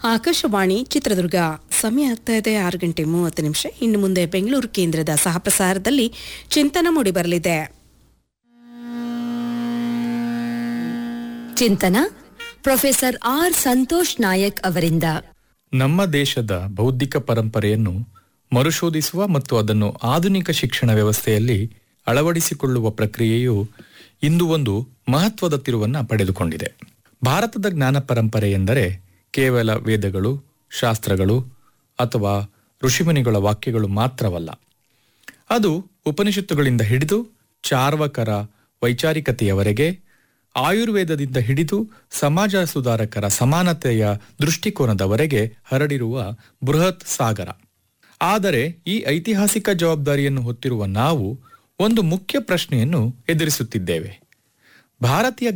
ಆಕಾಶವಾಣಿ ಚಿತ್ರದುರ್ಗ ಸಮಯ ಆಗ್ತಾ ಇದೆ ಆರು ಗಂಟೆ ಮೂವತ್ತು ನಿಮಿಷ ಇನ್ನು ಮುಂದೆ ಬೆಂಗಳೂರು ಕೇಂದ್ರದ ಸಹಪ್ರಸಾರದಲ್ಲಿ ಚಿಂತನ ಮೂಡಿಬರಲಿದೆ ಚಿಂತನ ಪ್ರೊಫೆಸರ್ ಆರ್ ಸಂತೋಷ್ ನಾಯಕ್ ಅವರಿಂದ ನಮ್ಮ ದೇಶದ ಬೌದ್ಧಿಕ ಪರಂಪರೆಯನ್ನು ಮರುಶೋಧಿಸುವ ಮತ್ತು ಅದನ್ನು ಆಧುನಿಕ ಶಿಕ್ಷಣ ವ್ಯವಸ್ಥೆಯಲ್ಲಿ ಅಳವಡಿಸಿಕೊಳ್ಳುವ ಪ್ರಕ್ರಿಯೆಯು ಇಂದು ಒಂದು ಮಹತ್ವದ ತಿರುವನ್ನ ಪಡೆದುಕೊಂಡಿದೆ ಭಾರತದ ಜ್ಞಾನ ಪರಂಪರೆ ಎಂದರೆ ಕೇವಲ ವೇದಗಳು ಶಾಸ್ತ್ರಗಳು ಅಥವಾ ಋಷಿಮುನಿಗಳ ವಾಕ್ಯಗಳು ಮಾತ್ರವಲ್ಲ ಅದು ಉಪನಿಷತ್ತುಗಳಿಂದ ಹಿಡಿದು ಚಾರ್ವಕರ ವೈಚಾರಿಕತೆಯವರೆಗೆ ಆಯುರ್ವೇದದಿಂದ ಹಿಡಿದು ಸಮಾಜ ಸುಧಾರಕರ ಸಮಾನತೆಯ ದೃಷ್ಟಿಕೋನದವರೆಗೆ ಹರಡಿರುವ ಬೃಹತ್ ಸಾಗರ ಆದರೆ ಈ ಐತಿಹಾಸಿಕ ಜವಾಬ್ದಾರಿಯನ್ನು ಹೊತ್ತಿರುವ ನಾವು ಒಂದು ಮುಖ್ಯ ಪ್ರಶ್ನೆಯನ್ನು ಎದುರಿಸುತ್ತಿದ್ದೇವೆ ಭಾರತೀಯ